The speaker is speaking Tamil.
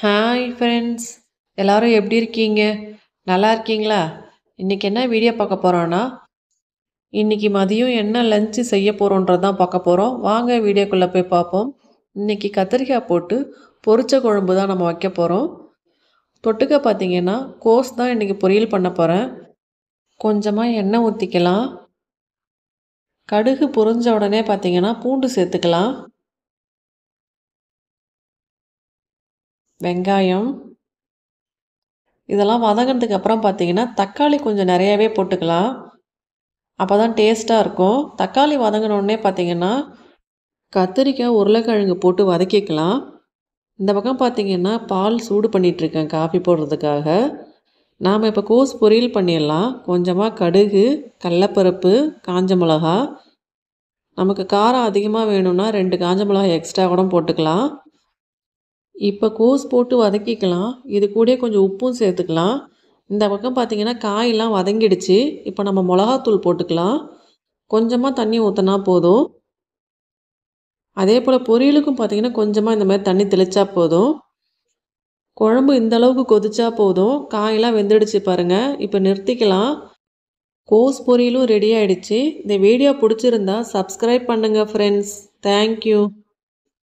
ஹாய் ஃப்ரெண்ட்ஸ் எல்லாரும் எப்படி இருக்கீங்க நல்லா இருக்கீங்களா இன்றைக்கி என்ன வீடியோ பார்க்க போகிறோன்னா இன்றைக்கி மதியம் என்ன லஞ்சு செய்ய போகிறோன்றது தான் பார்க்க போகிறோம் வாங்க வீடியோக்குள்ளே போய் பார்ப்போம் இன்றைக்கி கத்திரிக்காய் போட்டு பொரிச்ச குழம்பு தான் நம்ம வைக்க போகிறோம் தொட்டுக்க பார்த்தீங்கன்னா கோஸ் தான் இன்றைக்கி பொரியல் பண்ண போகிறேன் கொஞ்சமாக எண்ணெய் ஊற்றிக்கலாம் கடுகு பொரிஞ்ச உடனே பார்த்தீங்கன்னா பூண்டு சேர்த்துக்கலாம் வெங்காயம் இதெல்லாம் வதங்கினதுக்கு அப்புறம் பார்த்தீங்கன்னா தக்காளி கொஞ்சம் நிறையாவே போட்டுக்கலாம் அப்போ தான் டேஸ்ட்டாக இருக்கும் தக்காளி வதங்கினோடனே பார்த்தீங்கன்னா கத்திரிக்காய் உருளைக்கிழங்கு போட்டு வதக்கிக்கலாம் இந்த பக்கம் பார்த்தீங்கன்னா பால் சூடு பண்ணிகிட்ருக்கேன் காஃபி போடுறதுக்காக நாம் இப்போ கோஸ் பொரியல் பண்ணிடலாம் கொஞ்சமாக கடுகு கடலப்பருப்பு காஞ்ச மிளகா நமக்கு காரம் அதிகமாக வேணும்னா ரெண்டு காஞ்ச மிளகா எக்ஸ்ட்ரா கூட போட்டுக்கலாம் இப்போ கோஸ் போட்டு வதக்கிக்கலாம் இது கூட கொஞ்சம் உப்பும் சேர்த்துக்கலாம் இந்த பக்கம் பார்த்தீங்கன்னா காயெல்லாம் வதங்கிடுச்சு இப்போ நம்ம மிளகாத்தூள் போட்டுக்கலாம் கொஞ்சமாக தண்ணி ஊற்றினா போதும் அதே போல் பொரியலுக்கும் பார்த்தீங்கன்னா கொஞ்சமாக இந்த மாதிரி தண்ணி தெளித்தா போதும் குழம்பு இந்த அளவுக்கு கொதிச்சா போதும் காயெல்லாம் வெந்துடுச்சு பாருங்கள் இப்போ நிறுத்திக்கலாம் கோஸ் பொரியலும் ரெடி ஆகிடுச்சு இந்த வீடியோ பிடிச்சிருந்தா சப்ஸ்கிரைப் பண்ணுங்கள் ஃப்ரெண்ட்ஸ் தேங்க்யூ